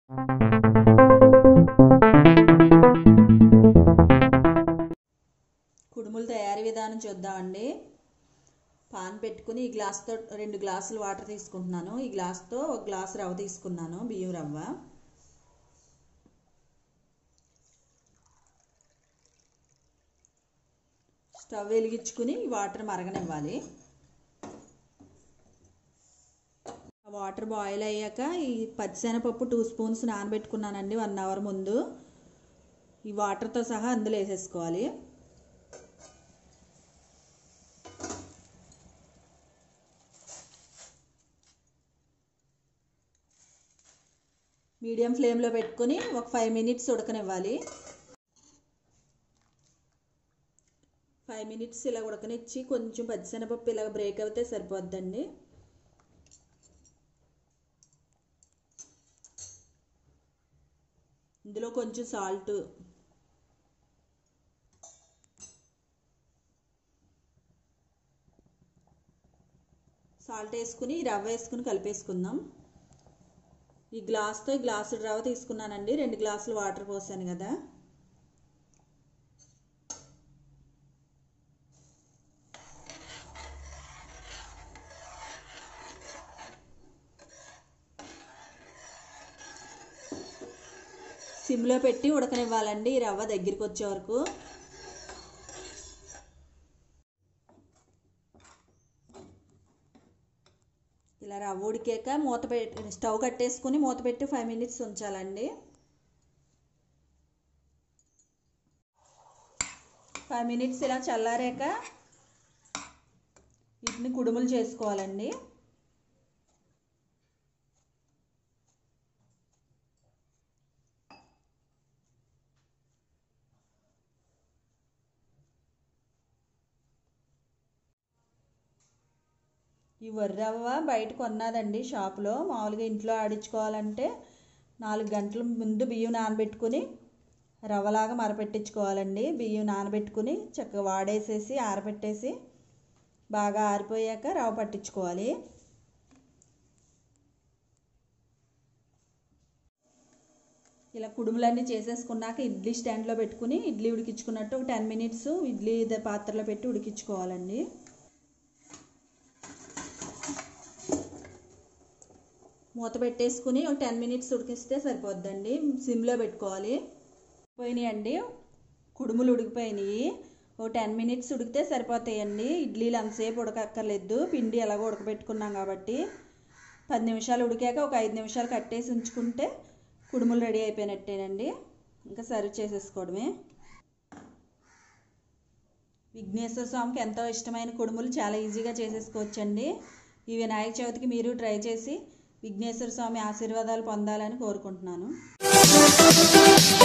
కుడుములు తయారీ విధానం చూద్దామండి పాన్ పెట్టుకుని ఈ గ్లాస్తో రెండు గ్లాసులు వాటర్ తీసుకుంటున్నాను ఈ గ్లాస్తో ఒక గ్లాస్ రవ్వ తీసుకున్నాను బియ్యం రవ్వ స్టవ్ వెలిగించుకుని ఈ వాటర్ మరగనివ్వాలి ఆ వాటర్ బాయిల్ అయ్యాక ఈ పచ్చిశనగపప్పు టూ స్పూన్స్ నానబెట్టుకున్నానండి వన్ అవర్ ముందు ఈ వాటర్తో సహా అందులో వేసేసుకోవాలి మీడియం ఫ్లేమ్లో పెట్టుకొని ఒక ఫైవ్ మినిట్స్ ఉడకనివ్వాలి ఫైవ్ మినిట్స్ ఇలా ఉడకనిచ్చి కొంచెం పచ్చిశనగపప్పు ఇలా బ్రేక్ అవుతే సరిపోద్దండి ఇందులో కొంచెం సాల్ట్ సాల్ట్ వేసుకుని రవ్వ వేసుకుని కలిపేసుకుందాం ఈ గ్లాస్తో ఈ గ్లాసు రవ్వ తీసుకున్నానండి రెండు గ్లాసులు వాటర్ పోసాను కదా సిమ్లో పెట్టి ఉడకనివ్వాలండి ఈ రవ్వ దగ్గరికి వచ్చే వరకు ఇలా రవ్వ ఉడికాక మూత పెట్టి స్టవ్ కట్టేసుకుని మూత పెట్టి ఫైవ్ మినిట్స్ ఉంచాలండి ఫైవ్ మినిట్స్ ఇలా చల్లారాక వీటిని కుడుములు చేసుకోవాలండి ఈ వర్రవ్వ బయట కొన్నదండి షాపులో మామూలుగా ఇంట్లో ఆడించుకోవాలంటే నాలుగు గంటల ముందు బియ్యం నానబెట్టుకుని రవ్వలాగా మరపెట్టించుకోవాలండి బియ్యం నానబెట్టుకుని చక్కగా వాడేసేసి ఆరబెట్టేసి బాగా ఆరిపోయాక రవ్వ పట్టించుకోవాలి ఇలా కుడుములన్నీ చేసేసుకున్నాక ఇడ్లీ స్టాండ్లో పెట్టుకుని ఇడ్లీ ఉడికించుకున్నట్టు ఒక టెన్ మినిట్స్ ఇడ్లీ పాత్రలో పెట్టి ఉడికించుకోవాలండి మూత పెట్టేసుకుని ఒక టెన్ మినిట్స్ ఉడికిస్తే సరిపోద్దండి సిమ్లో పెట్టుకోవాలి పోయినాయండి కుడుములు ఉడికిపోయినాయి ఓ టెన్ మినిట్స్ ఉడికితే సరిపోతాయండి ఇడ్లీలు అంతసేపు ఉడకక్కర్లేదు పిండి ఎలాగో ఉడకబెట్టుకున్నాం కాబట్టి పది నిమిషాలు ఉడికాక ఒక ఐదు నిమిషాలు కట్టేసి ఉంచుకుంటే కుడుములు రెడీ అయిపోయినట్టేనండి ఇంకా సర్వ్ చేసేసుకోవడమే విఘ్నేశ్వర స్వామికి ఎంతో ఇష్టమైన కుడుములు చాలా ఈజీగా చేసేసుకోవచ్చండి ఈ వినాయక చవితికి మీరు ట్రై చేసి విఘ్నేశ్వర స్వామి ఆశీర్వాదాలు పొందాలని కోరుకుంటున్నాను